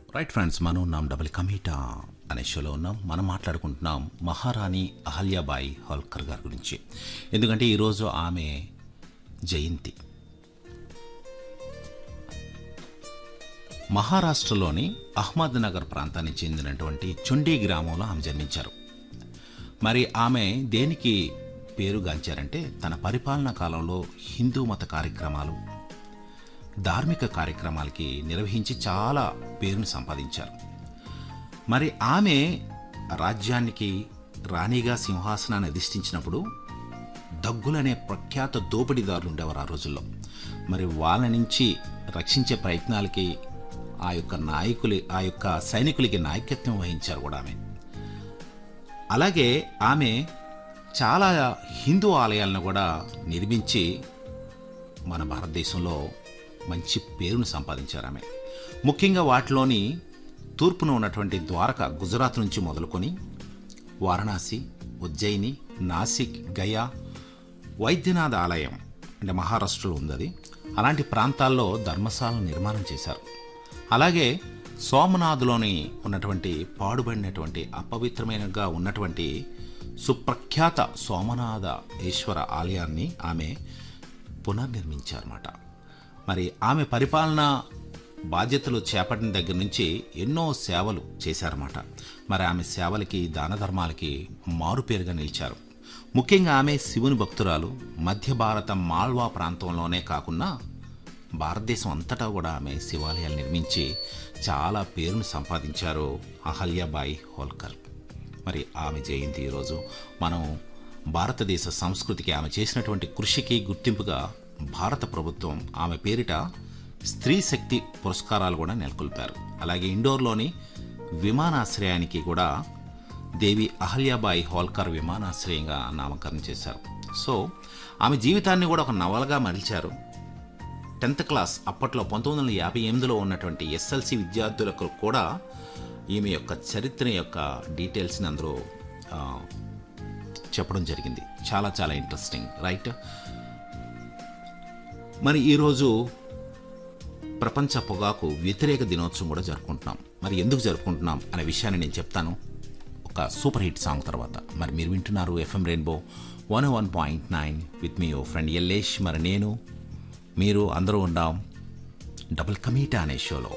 right friends మనం ఉన్నాం double కమీటా అనే షోలో ఉన్నాం మనం మాట్లాడుకుంటున్నాం మహారాణి అహల్యాబాయి హోల్కర్ గారి గురించి ఎందుకంటే ఈరోజు ఆమె జయంతి మహారాష్ట్రలోని అహ్మద్నగర్ ప్రాంతానికి చెందినటువంటి చుండీ గ్రామంలో ఆమె జన్మించారు మరి ఆమె దేనికి పేరుగాంచారంటే తన పరిపాలనా కాలంలో హిందూ మత కార్యక్రమాలు ధార్మిక కార్యక్రమాలకి నిర్వహించి చాలా పేరును సంపాదించారు మరి ఆమె రాజ్యానికి రాణిగా సింహాసనాన్ని అధిష్ఠించినప్పుడు దగ్గులనే ప్రఖ్యాత దోపిడీదారులు ఉండేవారు ఆ రోజుల్లో మరి వాళ్ళ నుంచి రక్షించే ప్రయత్నాలకి ఆ యొక్క నాయకులు ఆ యొక్క సైనికులకి నాయకత్వం వహించారు కూడా ఆమె అలాగే ఆమె చాలా హిందూ ఆలయాలను కూడా నిర్మించి మన భారతదేశంలో మంచి పేరును సంపాదించారు ఆమె ముఖ్యంగా వాటిలోని తూర్పున ఉన్నటువంటి ద్వారక గుజరాత్ నుంచి మొదలుకొని వారణాసి ఉజ్జయిని నాసిక్ గయా వైద్యనాథ్ ఆలయం అంటే మహారాష్ట్రలో ఉంది అది అలాంటి ప్రాంతాల్లో ధర్మశాలను నిర్మాణం చేశారు అలాగే సోమనాథ్లోని ఉన్నటువంటి పాడుబడినటువంటి అపవిత్రమైనగా ఉన్నటువంటి సుప్రఖ్యాత సోమనాథ ఈశ్వర ఆలయాన్ని ఆమె పునర్నిర్మించారన్నమాట మరి ఆమె పరిపాలన బాధ్యతలు చేపట్టిన దగ్గర నుంచి ఎన్నో సేవలు చేశారన్నమాట మరి ఆమె సేవలకి దాన ధర్మాలకి మారుపేరుగా నిలిచారు ముఖ్యంగా ఆమె శివుని భక్తురాలు మధ్య భారత మాల్వా ప్రాంతంలోనే కాకుండా భారతదేశం అంతటా కూడా ఆమె శివాలయాలు నిర్మించి చాలా పేరును సంపాదించారు అహల్యాబాయి హోల్కర్ మరి ఆమె జయంతి ఈరోజు మనం భారతదేశ సంస్కృతికి ఆమె చేసినటువంటి కృషికి గుర్తింపుగా భారత ప్రభుత్వం ఆమె పేరిట స్త్రీ శక్తి పురస్కారాలు కూడా నెలకొల్పారు అలాగే ఇండోర్లోని విమానాశ్రయానికి కూడా దేవి అహల్యాబాయి హోల్కర్ విమానాశ్రయంగా నామకరణం చేశారు సో ఆమె జీవితాన్ని కూడా ఒక నవలగా మలిచారు టెన్త్ క్లాస్ అప్పట్లో పంతొమ్మిది వందల యాభై ఎనిమిదిలో ఉన్నటువంటి ఎస్ఎల్సి విద్యార్థులకు కూడా ఈమె యొక్క చరిత్ర యొక్క డీటెయిల్స్ని అందరూ ఆ, చెప్పడం జరిగింది చాలా చాలా ఇంట్రెస్టింగ్ రైట్ మరి ఈరోజు ప్రపంచ పొగాకు వ్యతిరేక దినోత్సవం కూడా జరుపుకుంటున్నాం మరి ఎందుకు జరుపుకుంటున్నాం అనే విషయాన్ని నేను చెప్తాను ఒక సూపర్ హిట్ సాంగ్ తర్వాత మరి మీరు వింటున్నారు FM rainbow one one point nine with me ఓ ఫ్రెండ్ ఎల్లేష్ మరి నేను మీరు అందరూ ఉన్నాం డబుల్ కమీటా అనే షోలో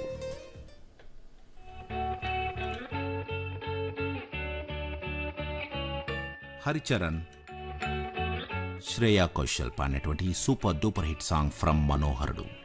హరిచరణ్ శ్రేయా కౌశల్ పాడినటువంటి ఈ super duper hit song from మనోహరుడు